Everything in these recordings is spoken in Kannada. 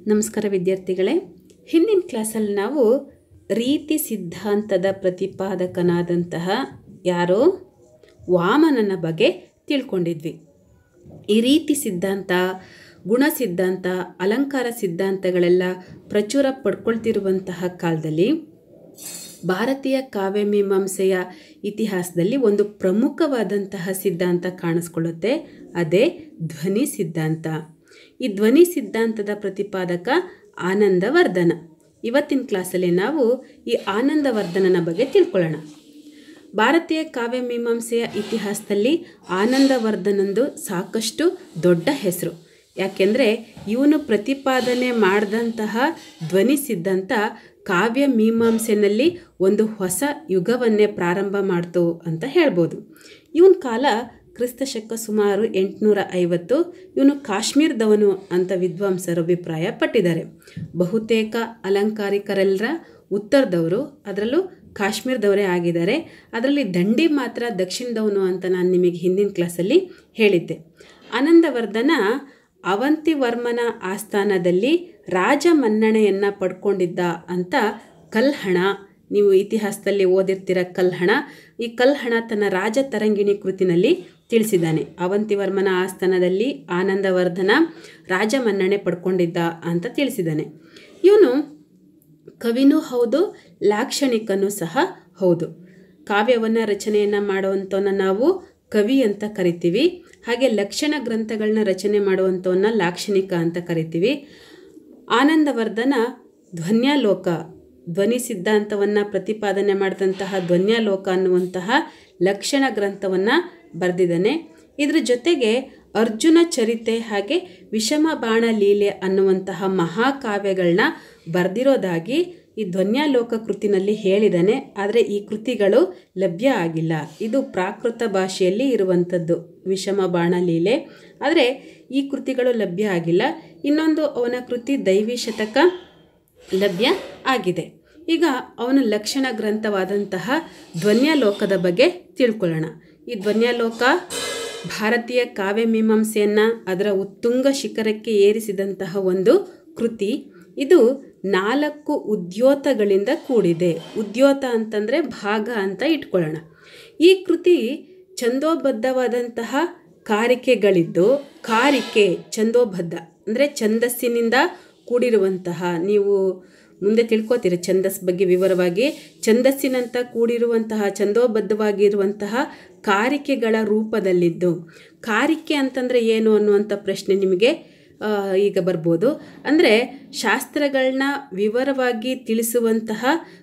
ನಮಸ್ಕಾರ ವಿದ್ಯಾರ್ಥಿಗಳೇ ಹಿಂದಿನ ಕ್ಲಾಸಲ್ಲಿ ನಾವು ರೀತಿ ಸಿದ್ಧಾಂತದ ಪ್ರತಿಪಾದಕನಾದಂತಹ ಯಾರೋ ವಾಮನನ ಬಗ್ಗೆ ತಿಳ್ಕೊಂಡಿದ್ವಿ ಈ ರೀತಿ ಸಿದ್ಧಾಂತ ಗುಣ ಸಿದ್ಧಾಂತ ಅಲಂಕಾರ ಸಿದ್ಧಾಂತಗಳೆಲ್ಲ ಪ್ರಚುರ ಪಡ್ಕೊಳ್ತಿರುವಂತಹ ಕಾಲದಲ್ಲಿ ಭಾರತೀಯ ಕಾವ್ಯಮೀಮಾಂಸೆಯ ಇತಿಹಾಸದಲ್ಲಿ ಒಂದು ಪ್ರಮುಖವಾದಂತಹ ಸಿದ್ಧಾಂತ ಕಾಣಿಸ್ಕೊಳ್ಳುತ್ತೆ ಅದೇ ಧ್ವನಿ ಸಿದ್ಧಾಂತ ಈ ಧ್ವನಿ ಸಿದ್ಧಾಂತದ ಪ್ರತಿಪಾದಕ ಆನಂದವರ್ಧನ ಇವತ್ತಿನ ಕ್ಲಾಸಲ್ಲಿ ನಾವು ಈ ಆನಂದವರ್ಧನನ ಬಗ್ಗೆ ತಿಳ್ಕೊಳ್ಳೋಣ ಭಾರತೀಯ ಕಾವ್ಯಮೀಮಾಂಸೆಯ ಇತಿಹಾಸದಲ್ಲಿ ಆನಂದವರ್ಧನಂದು ಸಾಕಷ್ಟು ದೊಡ್ಡ ಹೆಸರು ಯಾಕೆಂದರೆ ಇವನು ಪ್ರತಿಪಾದನೆ ಮಾಡಿದಂತಹ ಧ್ವನಿ ಸಿದ್ಧಾಂತ ಕಾವ್ಯ ಮೀಮಾಂಸೆನಲ್ಲಿ ಒಂದು ಹೊಸ ಯುಗವನ್ನೇ ಪ್ರಾರಂಭ ಮಾಡ್ತು ಅಂತ ಹೇಳ್ಬೋದು ಇವನ ಕಾಲ ಕ್ರಿಸ್ತ ಶಕ ಸುಮಾರು ಎಂಟುನೂರ ಐವತ್ತು ಇವನು ಕಾಶ್ಮೀರದವನು ಅಂತ ವಿದ್ವಾಂಸರು ಅಭಿಪ್ರಾಯ ಪಟ್ಟಿದ್ದಾರೆ ಬಹುತೇಕ ಅಲಂಕಾರಿಕರೆಲ್ಲರ ಉತ್ತರದವರು ಅದರಲ್ಲೂ ಕಾಶ್ಮೀರದವರೇ ಆಗಿದ್ದಾರೆ ಅದರಲ್ಲಿ ದಂಡಿ ಮಾತ್ರ ದಕ್ಷಿಣದವನು ಅಂತ ನಾನು ನಿಮಗೆ ಹಿಂದಿನ ಕ್ಲಾಸಲ್ಲಿ ಹೇಳಿದ್ದೆ ಆನಂದವರ್ಧನ ಅವಂತಿವರ್ಮನ ಆಸ್ಥಾನದಲ್ಲಿ ರಾಜ ಮನ್ನಣೆಯನ್ನು ಪಡ್ಕೊಂಡಿದ್ದ ಅಂತ ಕಲ್ಹಣ ನೀವು ಇತಿಹಾಸದಲ್ಲಿ ಓದಿರ್ತೀರ ಕಲ್ಹಣ ಈ ಕಲ್ಹಣ ತನ್ನ ರಾಜ ತರಂಗಿಣಿ ಕೃತಿನಲ್ಲಿ ತಿಳಿಸಿದ್ದಾನೆ ಅವಂತಿವರ್ಮನ ಆಸ್ಥಾನದಲ್ಲಿ ಆನಂದವರ್ಧನ ರಾಜ ಮನ್ನಣೆ ಪಡ್ಕೊಂಡಿದ್ದ ಅಂತ ತಿಳಿಸಿದ್ದಾನೆ ಇವನು ಕವಿನೂ ಹೌದು ಲಾಕ್ಷಣಿಕನೂ ಸಹ ಹೌದು ಕಾವ್ಯವನ್ನು ರಚನೆಯನ್ನು ಮಾಡುವಂಥವನ್ನ ನಾವು ಕವಿ ಅಂತ ಕರಿತೀವಿ ಹಾಗೆ ಲಕ್ಷಣ ಗ್ರಂಥಗಳನ್ನ ರಚನೆ ಮಾಡುವಂಥವನ್ನ ಲಾಕ್ಷಣಿಕ ಅಂತ ಕರಿತೀವಿ ಆನಂದವರ್ಧನ ಧ್ವನ್ಯಾಲೋಕ ಧ್ವನಿ ಸಿದ್ಧಾಂತವನ್ನು ಪ್ರತಿಪಾದನೆ ಮಾಡಿದಂತಹ ಧ್ವನ್ಯಾಲೋಕ ಅನ್ನುವಂತಹ ಲಕ್ಷಣ ಗ್ರಂಥವನ್ನು ಬರೆದಿದ್ದಾನೆ ಇದ್ರ ಜೊತೆಗೆ ಅರ್ಜುನ ಚರಿತೆ ಹಾಗೆ ವಿಷಮ ಬಾಣ ಲೀಲೆ ಅನ್ನುವಂತಹ ಮಹಾಕಾವ್ಯಗಳನ್ನ ಬರೆದಿರೋದಾಗಿ ಈ ಧ್ವನ್ಯಾಲೋಕ ಕೃತಿನಲ್ಲಿ ಹೇಳಿದ್ದಾನೆ ಆದರೆ ಈ ಕೃತಿಗಳು ಲಭ್ಯ ಆಗಿಲ್ಲ ಇದು ಪ್ರಾಕೃತ ಭಾಷೆಯಲ್ಲಿ ಇರುವಂಥದ್ದು ವಿಷಮ ಬಾಣ ಲೀಲೆ ಆದರೆ ಈ ಕೃತಿಗಳು ಲಭ್ಯ ಆಗಿಲ್ಲ ಇನ್ನೊಂದು ಅವನ ಕೃತಿ ದೈವಿ ಶತಕ ಲಭ್ಯ ಆಗಿದೆ ಈಗ ಅವನ ಲಕ್ಷಣ ಗ್ರಂಥವಾದಂತಹ ಧ್ವನ್ಯಾಲೋಕದ ಬಗ್ಗೆ ತಿಳ್ಕೊಳ್ಳೋಣ ಈ ಧ್ವನ್ಯಾಲೋಕ ಭಾರತೀಯ ಕಾವ್ಯ ಮೀಮಾಂಸೆಯನ್ನು ಅದರ ಉತ್ತುಂಗ ಶಿಖರಕ್ಕೆ ಏರಿಸಿದಂತಹ ಒಂದು ಕೃತಿ ಇದು ನಾಲ್ಕು ಉದ್ಯೋತಗಳಿಂದ ಕೂಡಿದೆ ಉದ್ಯೋತ ಅಂತಂದರೆ ಭಾಗ ಅಂತ ಇಟ್ಕೊಳ್ಳೋಣ ಈ ಕೃತಿ ಛಂದೋಬದ್ಧವಾದಂತಹ ಕಾರಿಕೆಗಳಿದ್ದು ಕಾರಿಕೆ ಛಂದೋಬದ್ಧ ಅಂದರೆ ಛಂದಸ್ಸಿನಿಂದ ಕೂಡಿರುವಂತಹ ನೀವು ಮುಂದೆ ತಿಳ್ಕೊತೀರಿ ಛಂದಸ್ ಬಗ್ಗೆ ವಿವರವಾಗಿ ಛಂದಸ್ಸಿನಂತ ಕೂಡಿರುವಂತಹ ಛಂದೋಬದ್ಧವಾಗಿರುವಂತಹ ಕಾರಿಕೆಗಳ ರೂಪದಲ್ಲಿದ್ದು ಕಾರಿಕೆ ಅಂತಂದರೆ ಏನು ಅನ್ನುವಂಥ ಪ್ರಶ್ನೆ ನಿಮಗೆ ಈಗ ಬರ್ಬೋದು ಅಂದರೆ ಶಾಸ್ತ್ರಗಳನ್ನ ವಿವರವಾಗಿ ತಿಳಿಸುವಂತಹ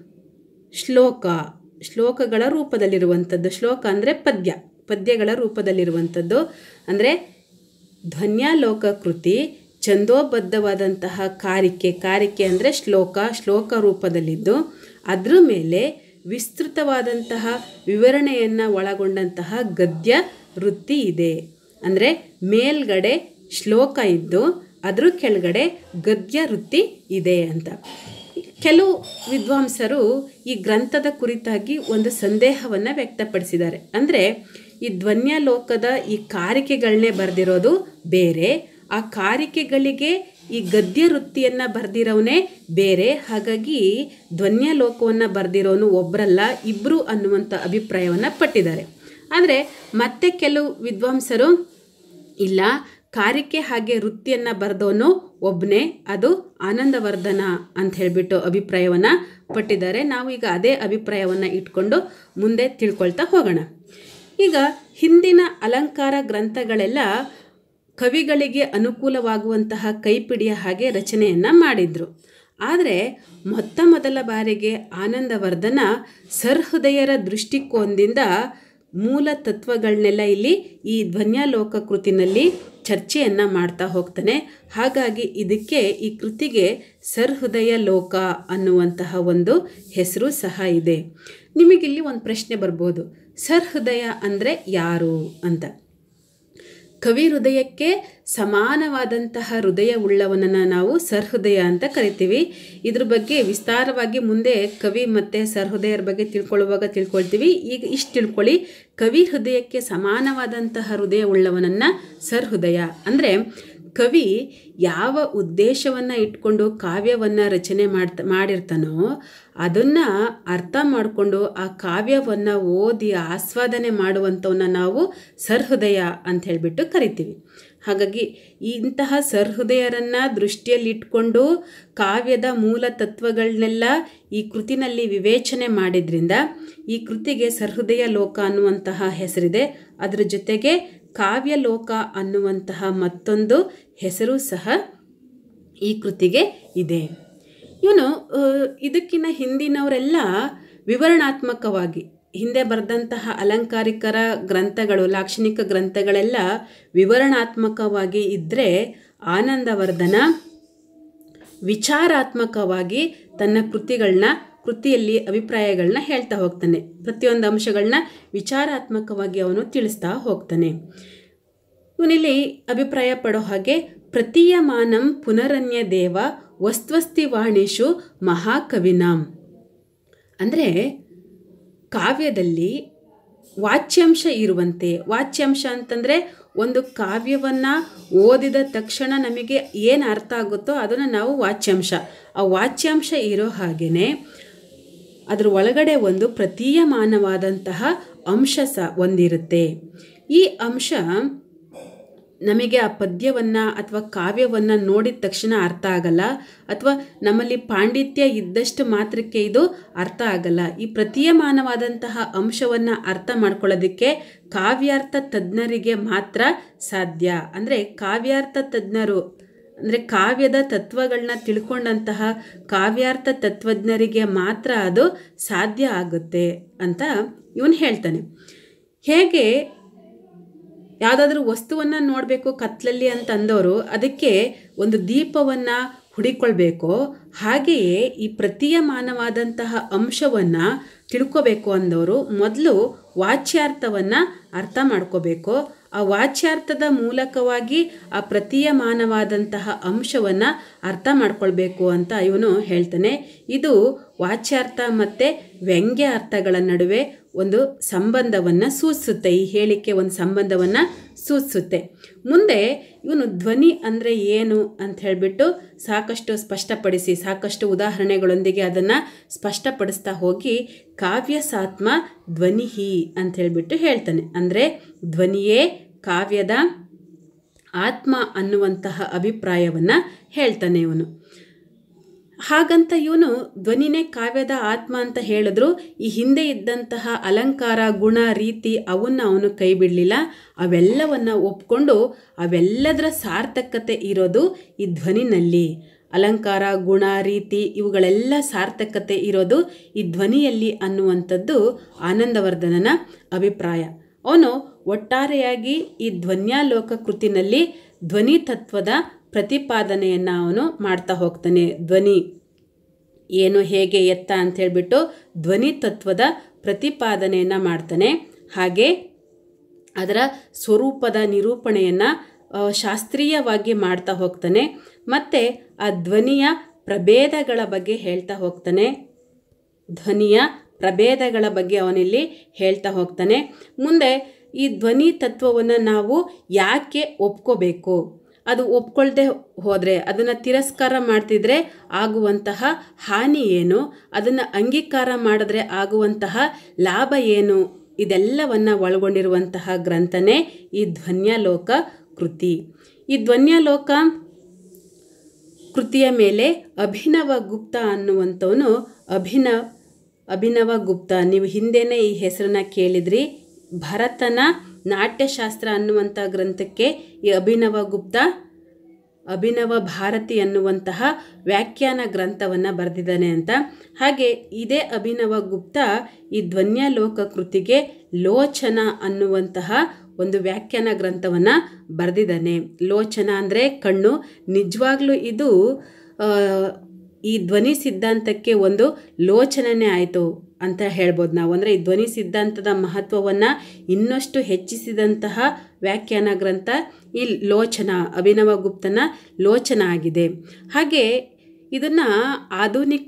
ಶ್ಲೋಕ ಶ್ಲೋಕಗಳ ರೂಪದಲ್ಲಿರುವಂಥದ್ದು ಶ್ಲೋಕ ಅಂದರೆ ಪದ್ಯ ಪದ್ಯಗಳ ರೂಪದಲ್ಲಿರುವಂಥದ್ದು ಅಂದರೆ ಧ್ವನ್ಯಾಲೋಕ ಕೃತಿ ಛಂದೋಬದ್ಧವಾದಂತಹ ಕಾರಿಕೆ ಕಾರಿಕೆ ಅಂದರೆ ಶ್ಲೋಕ ಶ್ಲೋಕ ರೂಪದಲ್ಲಿದ್ದು ಅದರ ಮೇಲೆ ವಿಸ್ತೃತವಾದಂತಹ ವಿವರಣೆಯನ್ನು ಒಳಗೊಂಡಂತಹ ಗದ್ಯ ವೃತ್ತಿ ಇದೆ ಅಂದರೆ ಮೇಲ್ಗಡೆ ಶ್ಲೋಕ ಇದ್ದು ಅದ್ರ ಕೆಳಗಡೆ ಗದ್ಯ ವೃತ್ತಿ ಇದೆ ಅಂತ ಕೆಲವು ವಿದ್ವಾಂಸರು ಈ ಗ್ರಂಥದ ಕುರಿತಾಗಿ ಒಂದು ಸಂದೇಹವನ್ನು ವ್ಯಕ್ತಪಡಿಸಿದ್ದಾರೆ ಅಂದರೆ ಈ ಧ್ವನ್ಯಾಲೋಕದ ಈ ಕಾರಿಕೆಗಳನ್ನೇ ಬರೆದಿರೋದು ಬೇರೆ ಆ ಕಾರಿಕೆಗಳಿಗೆ ಈ ಗದ್ಯ ವೃತ್ತಿಯನ್ನು ಬರೆದಿರೋನೇ ಬೇರೆ ಹಾಗಾಗಿ ಧ್ವನ್ಯಾಲೋಕವನ್ನು ಬರೆದಿರೋನು ಒಬ್ಬರಲ್ಲ ಇಬ್ಬರು ಅನ್ನುವಂಥ ಅಭಿಪ್ರಾಯವನ್ನು ಪಟ್ಟಿದ್ದಾರೆ ಆದರೆ ಮತ್ತೆ ಕೆಲವು ವಿದ್ವಾಂಸರು ಇಲ್ಲ ಕಾರಿಕೆ ಹಾಗೆ ವೃತ್ತಿಯನ್ನು ಬರೆದವನು ಒಬ್ಬನೇ ಅದು ಆನಂದವರ್ಧನ ಅಂತ ಹೇಳಿಬಿಟ್ಟು ಅಭಿಪ್ರಾಯವನ್ನು ಪಟ್ಟಿದ್ದಾರೆ ನಾವು ಈಗ ಅದೇ ಅಭಿಪ್ರಾಯವನ್ನು ಇಟ್ಕೊಂಡು ಮುಂದೆ ತಿಳ್ಕೊಳ್ತಾ ಹೋಗೋಣ ಈಗ ಹಿಂದಿನ ಅಲಂಕಾರ ಗ್ರಂಥಗಳೆಲ್ಲ ಕವಿಗಳಿಗೆ ಅನುಕೂಲವಾಗುವಂತಹ ಕೈಪಿಡಿಯ ಹಾಗೆ ರಚನೆಯನ್ನು ಮಾಡಿದರು ಆದರೆ ಮೊತ್ತ ಮೊದಲ ಬಾರಿಗೆ ಆನಂದವರ್ಧನ ಸರ್ಹೃದಯರ ದೃಷ್ಟಿಕೋನದಿಂದ ಮೂಲ ತತ್ವಗಳನ್ನೆಲ್ಲ ಇಲ್ಲಿ ಈ ಧ್ವನ್ಯಾಲೋಕ ಕೃತಿನಲ್ಲಿ ಚರ್ಚೆಯನ್ನು ಮಾಡ್ತಾ ಹೋಗ್ತಾನೆ ಹಾಗಾಗಿ ಇದಕ್ಕೆ ಈ ಕೃತಿಗೆ ಸರ್ಹೃದಯ ಲೋಕ ಅನ್ನುವಂತಹ ಒಂದು ಹೆಸರು ಸಹ ಇದೆ ನಿಮಗಿಲ್ಲಿ ಒಂದು ಪ್ರಶ್ನೆ ಬರ್ಬೋದು ಸರ್ಹೃದಯ ಅಂದರೆ ಯಾರು ಅಂತ ಕವಿ ಹೃದಯಕ್ಕೆ ಸಮಾನವಾದಂತಹ ಹೃದಯ ಉಳ್ಳವನನ್ನು ನಾವು ಸರ್ಹೃದಯ ಅಂತ ಕರಿತೀವಿ ಇದ್ರ ಬಗ್ಗೆ ವಿಸ್ತಾರವಾಗಿ ಮುಂದೆ ಕವಿ ಮತ್ತು ಸರ್ಹೃದಯರ ಬಗ್ಗೆ ತಿಳ್ಕೊಳ್ಳುವಾಗ ತಿಳ್ಕೊಳ್ತೀವಿ ಈಗ ಇಷ್ಟು ತಿಳ್ಕೊಳ್ಳಿ ಕವಿ ಹೃದಯಕ್ಕೆ ಸಮಾನವಾದಂತಹ ಹೃದಯ ಉಳ್ಳವನನ್ನು ಸರ್ಹೃದಯ ಅಂದರೆ ಕವಿ ಯಾವ ಉದ್ದೇಶವನ್ನು ಇಟ್ಕೊಂಡು ಕಾವ್ಯವನ್ನು ರಚನೆ ಮಾಡ್ತ ಮಾಡಿರ್ತಾನೋ ಅದನ್ನು ಅರ್ಥ ಮಾಡಿಕೊಂಡು ಆ ಕಾವ್ಯವನ್ನು ಓದಿ ಆಸ್ವಾದನೆ ಮಾಡುವಂಥವನ್ನ ನಾವು ಸರ್ಹೃದಯ ಅಂತ ಹೇಳಿಬಿಟ್ಟು ಕರಿತೀವಿ ಹಾಗಾಗಿ ಇಂತಹ ಸರ್ಹೃದಯರನ್ನು ದೃಷ್ಟಿಯಲ್ಲಿಟ್ಕೊಂಡು ಕಾವ್ಯದ ಮೂಲ ತತ್ವಗಳನ್ನೆಲ್ಲ ಈ ಕೃತಿನಲ್ಲಿ ವಿವೇಚನೆ ಮಾಡಿದ್ರಿಂದ ಈ ಕೃತಿಗೆ ಸರ್ಹೃದಯ ಲೋಕ ಅನ್ನುವಂತಹ ಹೆಸರಿದೆ ಅದರ ಜೊತೆಗೆ ಕಾವ್ಯಲೋಕ ಅನ್ನುವಂತಹ ಮತ್ತೊಂದು ಹೆಸರು ಸಹ ಈ ಕೃತಿಗೆ ಇದೆ ಇವನು ಇದಕ್ಕಿಂತ ಹಿಂದಿನವರೆಲ್ಲ ವಿವರಣಾತ್ಮಕವಾಗಿ ಹಿಂದೆ ಬರೆದಂತಹ ಅಲಂಕಾರಿಕರ ಗ್ರಂಥಗಳು ಲಾಕ್ಷಣಿಕ ಗ್ರಂಥಗಳೆಲ್ಲ ವಿವರಣಾತ್ಮಕವಾಗಿ ಇದ್ದರೆ ಆನಂದವರ್ಧನ ವಿಚಾರಾತ್ಮಕವಾಗಿ ತನ್ನ ಕೃತಿಗಳನ್ನ ಕೃತಿಯಲ್ಲಿ ಅಭಿಪ್ರಾಯಗಳನ್ನ ಹೇಳ್ತಾ ಹೋಗ್ತಾನೆ ಪ್ರತಿಯೊಂದು ಅಂಶಗಳನ್ನ ವಿಚಾರಾತ್ಮಕವಾಗಿ ಅವನು ತಿಳಿಸ್ತಾ ಹೋಗ್ತಾನೆ ಇವನಿಲ್ಲಿ ಅಭಿಪ್ರಾಯ ಪಡೋ ಹಾಗೆ ಪ್ರತೀಯಮಾನಂ ಪುನರನ್ಯ ದೇವ ವಸ್ತ್ವಸ್ತಿ ವಾಣಿಷು ಮಹಾಕವಿನಾಂ ಅಂದರೆ ಕಾವ್ಯದಲ್ಲಿ ವಾಚ್ಯಾಂಶ ಇರುವಂತೆ ವಾಚ್ಯಾಂಶ ಅಂತಂದರೆ ಒಂದು ಕಾವ್ಯವನ್ನು ಓದಿದ ತಕ್ಷಣ ನಮಗೆ ಏನು ಅರ್ಥ ಆಗುತ್ತೋ ಅದನ್ನು ನಾವು ವಾಚ್ಯಾಂಶ ಆ ವಾಚ್ಯಾಂಶ ಇರೋ ಹಾಗೆಯೇ ಅದರ ಒಳಗಡೆ ಒಂದು ಪ್ರತೀಯಮಾನವಾದಂತಹ ಅಂಶ ಸಹ ಒಂದಿರುತ್ತೆ ಈ ಅಂಶ ನಮಗೆ ಆ ಪದ್ಯವನ್ನು ಅಥವಾ ಕಾವ್ಯವನ್ನು ನೋಡಿದ ತಕ್ಷಣ ಅರ್ಥ ಆಗಲ್ಲ ಅಥವಾ ನಮ್ಮಲ್ಲಿ ಪಾಂಡಿತ್ಯ ಇದ್ದಷ್ಟು ಮಾತ್ರಕ್ಕೆ ಇದು ಅರ್ಥ ಆಗಲ್ಲ ಈ ಪ್ರತೀಯಮಾನವಾದಂತಹ ಅಂಶವನ್ನು ಅರ್ಥ ಮಾಡ್ಕೊಳ್ಳೋದಕ್ಕೆ ಕಾವ್ಯಾರ್ಥ ತಜ್ಞರಿಗೆ ಮಾತ್ರ ಸಾಧ್ಯ ಅಂದರೆ ಕಾವ್ಯಾರ್ಥ ತಜ್ಞರು ಅಂದರೆ ಕಾವ್ಯದ ತತ್ವಗಳನ್ನ ತಿಳ್ಕೊಂಡಂತಹ ಕಾವ್ಯಾರ್ಥ ತತ್ವಜ್ಞರಿಗೆ ಮಾತ್ರ ಅದು ಸಾಧ್ಯ ಆಗುತ್ತೆ ಅಂತ ಇವನು ಹೇಳ್ತಾನೆ ಹೇಗೆ ಯಾವುದಾದ್ರೂ ವಸ್ತುವನ್ನು ನೋಡಬೇಕು ಕತ್ಲಲ್ಲಿ ಅಂತ ಅಂದವರು ಅದಕ್ಕೆ ಒಂದು ದೀಪವನ್ನು ಹುಡಿಕೊಳ್ಬೇಕು ಹಾಗೆಯೇ ಈ ಪ್ರತೀಯಮಾನವಾದಂತಹ ಅಂಶವನ್ನು ತಿಳ್ಕೋಬೇಕು ಅಂದವರು ಮೊದಲು ವಾಚ್ಯಾರ್ಥವನ್ನು ಅರ್ಥ ಮಾಡ್ಕೋಬೇಕು ಆ ವಾಚ್ಯಾರ್ಥದ ಮೂಲಕವಾಗಿ ಆ ಪ್ರತೀಯಮಾನವಾದಂತಹ ಅಂಶವನ್ನು ಅರ್ಥ ಮಾಡ್ಕೊಳ್ಬೇಕು ಅಂತ ಇವನು ಹೇಳ್ತಾನೆ ಇದು ವಾಚ್ಯಾರ್ಥ ಮತ್ತು ವ್ಯಂಗ್ಯ ಅರ್ಥಗಳ ನಡುವೆ ಒಂದು ಸಂಬಂಧವನ್ನು ಸೂಚಿಸುತ್ತೆ ಈ ಹೇಳಿಕೆ ಒಂದು ಸಂಬಂಧವನ್ನು ಸೂಚಿಸುತ್ತೆ ಮುಂದೆ ಇವನು ಧ್ವನಿ ಅಂದರೆ ಏನು ಅಂತ ಹೇಳಿಬಿಟ್ಟು ಸಾಕಷ್ಟು ಸ್ಪಷ್ಟಪಡಿಸಿ ಸಾಕಷ್ಟು ಉದಾಹರಣೆಗಳೊಂದಿಗೆ ಅದನ್ನು ಸ್ಪಷ್ಟಪಡಿಸ್ತಾ ಹೋಗಿ ಕಾವ್ಯ ಸಾತ್ಮ ಧ್ವನಿಹಿ ಅಂತ ಹೇಳಿಬಿಟ್ಟು ಹೇಳ್ತಾನೆ ಅಂದರೆ ಧ್ವನಿಯೇ ಕಾವ್ಯದ ಆತ್ಮ ಅನ್ನುವಂತಹ ಅಭಿಪ್ರಾಯವನ್ನು ಹೇಳ್ತಾನೆ ಇವನು ಹಾಗಂತ ಇವನು ಧ್ವನಿನೇ ಕಾವ್ಯದ ಆತ್ಮ ಅಂತ ಹೇಳಿದ್ರು ಈ ಹಿಂದೆ ಇದ್ದಂತಹ ಅಲಂಕಾರ ಗುಣ ರೀತಿ ಅವನ್ನ ಅವನು ಕೈ ಬಿಡಲಿಲ್ಲ ಅವೆಲ್ಲವನ್ನ ಒಪ್ಕೊಂಡು ಅವೆಲ್ಲದರ ಸಾರ್ಥಕತೆ ಇರೋದು ಈ ಧ್ವನಿನಲ್ಲಿ ಅಲಂಕಾರ ಗುಣ ರೀತಿ ಇವುಗಳೆಲ್ಲ ಸಾರ್ಥಕತೆ ಇರೋದು ಈ ಧ್ವನಿಯಲ್ಲಿ ಅನ್ನುವಂಥದ್ದು ಆನಂದವರ್ಧನನ ಅಭಿಪ್ರಾಯ ಅವನು ಒಟ್ಟಾರೆಯಾಗಿ ಈ ಧ್ವನ್ಯಾಲೋಕ ಕೃತಿನಲ್ಲಿ ಧ್ವನಿ ತತ್ವದ ಪ್ರತಿಪಾದನೆಯನ್ನು ಅವನು ಮಾಡ್ತಾ ಹೋಗ್ತಾನೆ ಧ್ವನಿ ಏನು ಹೇಗೆ ಎತ್ತ ಅಂತ ಹೇಳ್ಬಿಟ್ಟು ಧ್ವನಿ ತತ್ವದ ಪ್ರತಿಪಾದನೆಯನ್ನು ಮಾಡ್ತಾನೆ ಹಾಗೆ ಅದರ ಸ್ವರೂಪದ ನಿರೂಪಣೆಯನ್ನು ಶಾಸ್ತ್ರೀಯವಾಗಿ ಮಾಡ್ತಾ ಹೋಗ್ತಾನೆ ಮತ್ತು ಆ ಧ್ವನಿಯ ಪ್ರಭೇದಗಳ ಬಗ್ಗೆ ಹೇಳ್ತಾ ಹೋಗ್ತಾನೆ ಧ್ವನಿಯ ಪ್ರಭೇದಗಳ ಬಗ್ಗೆ ಅವನಿಲ್ಲಿ ಹೇಳ್ತಾ ಹೋಗ್ತಾನೆ ಮುಂದೆ ಈ ಧ್ವನಿ ತತ್ವವನ್ನು ನಾವು ಯಾಕೆ ಒಪ್ಕೋಬೇಕು ಅದು ಒಪ್ಕೊಳ್ದೆ ಹೋದರೆ ಅದನ್ನು ತಿರಸ್ಕಾರ ಮಾಡ್ತಿದ್ರೆ ಆಗುವಂತಹ ಹಾನಿ ಏನು ಅದನ್ನು ಅಂಗೀಕಾರ ಮಾಡಿದ್ರೆ ಆಗುವಂತಹ ಲಾಭ ಏನು ಇದೆಲ್ಲವನ್ನು ಒಳಗೊಂಡಿರುವಂತಹ ಗ್ರಂಥನೇ ಈ ಧ್ವನ್ಯಾಲೋಕ ಕೃತಿ ಈ ಧ್ವನ್ಯಾಲೋಕ ಕೃತಿಯ ಮೇಲೆ ಅಭಿನವ ಗುಪ್ತ ಅನ್ನುವಂಥವನು ಅಭಿನವ್ ಅಭಿನವ ಗುಪ್ತ ನೀವು ಹಿಂದೆನೇ ಈ ಹೆಸರನ್ನ ಕೇಳಿದ್ರಿ ಭರತನ ನಾಟ್ಯಶಾಸ್ತ್ರ ಅನ್ನುವಂಥ ಗ್ರಂಥಕ್ಕೆ ಈ ಅಭಿನವ ಗುಪ್ತ ಅಭಿನವ ಭಾರತಿ ಅನ್ನುವಂತಹ ವ್ಯಾಖ್ಯಾನ ಗ್ರಂಥವನ್ನು ಬರೆದಿದ್ದಾನೆ ಅಂತ ಹಾಗೆ ಇದೇ ಅಭಿನವ ಗುಪ್ತ ಈ ಧ್ವನ್ಯಾಲೋಕ ಕೃತಿಗೆ ಲೋಚನ ಅನ್ನುವಂತಹ ಒಂದು ವ್ಯಾಖ್ಯಾನ ಗ್ರಂಥವನ್ನು ಬರೆದಿದ್ದಾನೆ ಲೋಚನ ಅಂದರೆ ಕಣ್ಣು ನಿಜವಾಗ್ಲೂ ಇದು ಈ ಧ್ವನಿ ಸಿದ್ಧಾಂತಕ್ಕೆ ಒಂದು ಲೋಚನನೇ ಆಯಿತು ಅಂತ ಹೇಳ್ಬೋದು ನಾವು ಅಂದರೆ ಈ ಧ್ವನಿ ಸಿದ್ಧಾಂತದ ಮಹತ್ವವನ್ನು ಇನ್ನಷ್ಟು ಹೆಚ್ಚಿಸಿದಂತಹ ವ್ಯಾಖ್ಯಾನ ಗ್ರಂಥ ಈ ಲೋಚನ ಅಭಿನವ ಗುಪ್ತನ ಲೋಚನ ಆಗಿದೆ ಹಾಗೆ ಇದನ್ನು ಆಧುನಿಕ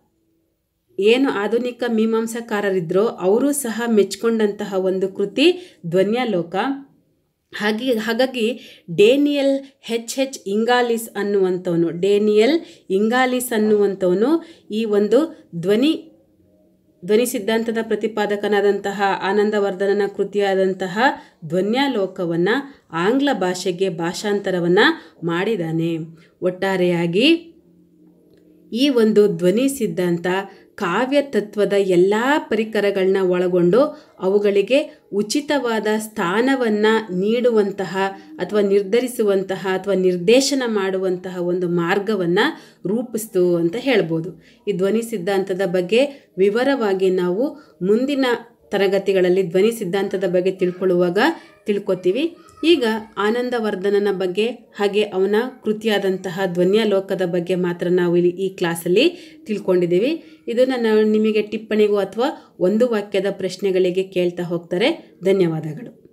ಏನು ಆಧುನಿಕ ಮೀಮಾಂಸಾಕಾರರಿದ್ದರೋ ಅವರು ಸಹ ಮೆಚ್ಕೊಂಡಂತಹ ಒಂದು ಕೃತಿ ಧ್ವನ್ಯಾಲೋಕ ಹಾಗೆ ಹಾಗಾಗಿ ಡೇನಿಯಲ್ ಹೆಚ್ ಹೆಚ್ ಇಂಗಾಲಿಸ್ ಅನ್ನುವಂಥವನು ಡೇನಿಯಲ್ ಇಂಗಾಲಿಸ್ ಅನ್ನುವಂಥವನು ಈ ಒಂದು ಧ್ವನಿ ಧ್ವನಿ ಸಿದ್ಧಾಂತದ ಪ್ರತಿಪಾದಕನಾದಂತಹ ಆನಂದವರ್ಧನನ ಕೃತಿಯಾದಂತಹ ಧ್ವನ್ಯಾಲೋಕವನ್ನು ಆಂಗ್ಲ ಭಾಷೆಗೆ ಭಾಷಾಂತರವನ್ನು ಮಾಡಿದ್ದಾನೆ ಒಟ್ಟಾರೆಯಾಗಿ ಈ ಒಂದು ಧ್ವನಿ ಸಿದ್ಧಾಂತ ಕಾವ್ಯ ತತ್ವದ ಎಲ್ಲ ಪರಿಕರಗಳನ್ನ ಒಳಗೊಂಡು ಅವುಗಳಿಗೆ ಉಚಿತವಾದ ಸ್ಥಾನವನ್ನು ನೀಡುವಂತಹ ಅಥವಾ ನಿರ್ಧರಿಸುವಂತಹ ಅಥವಾ ನಿರ್ದೇಶನ ಮಾಡುವಂತಹ ಒಂದು ಮಾರ್ಗವನ್ನು ರೂಪಿಸ್ತು ಅಂತ ಹೇಳ್ಬೋದು ಈ ಧ್ವನಿ ಸಿದ್ಧಾಂತದ ಬಗ್ಗೆ ವಿವರವಾಗಿ ನಾವು ಮುಂದಿನ ತರಗತಿಗಳಲ್ಲಿ ಧ್ವನಿ ಸಿದ್ಧಾಂತದ ಬಗ್ಗೆ ತಿಳ್ಕೊಳ್ಳುವಾಗ ತಿಳ್ಕೊತೀವಿ ಈಗ ಆನಂದವರ್ಧನನ ಬಗ್ಗೆ ಹಾಗೆ ಅವನ ಕೃತಿಯಾದಂತಹ ಧ್ವನ್ಯಾಲೋಕದ ಬಗ್ಗೆ ಮಾತ್ರ ನಾವು ಇಲ್ಲಿ ಈ ಕ್ಲಾಸಲ್ಲಿ ತಿಳ್ಕೊಂಡಿದ್ದೀವಿ ಇದನ್ನು ನಾವು ನಿಮಗೆ ಟಿಪ್ಪಣಿಗೂ ಅಥವಾ ಒಂದು ವಾಕ್ಯದ ಪ್ರಶ್ನೆಗಳಿಗೆ ಕೇಳ್ತಾ ಹೋಗ್ತಾರೆ ಧನ್ಯವಾದಗಳು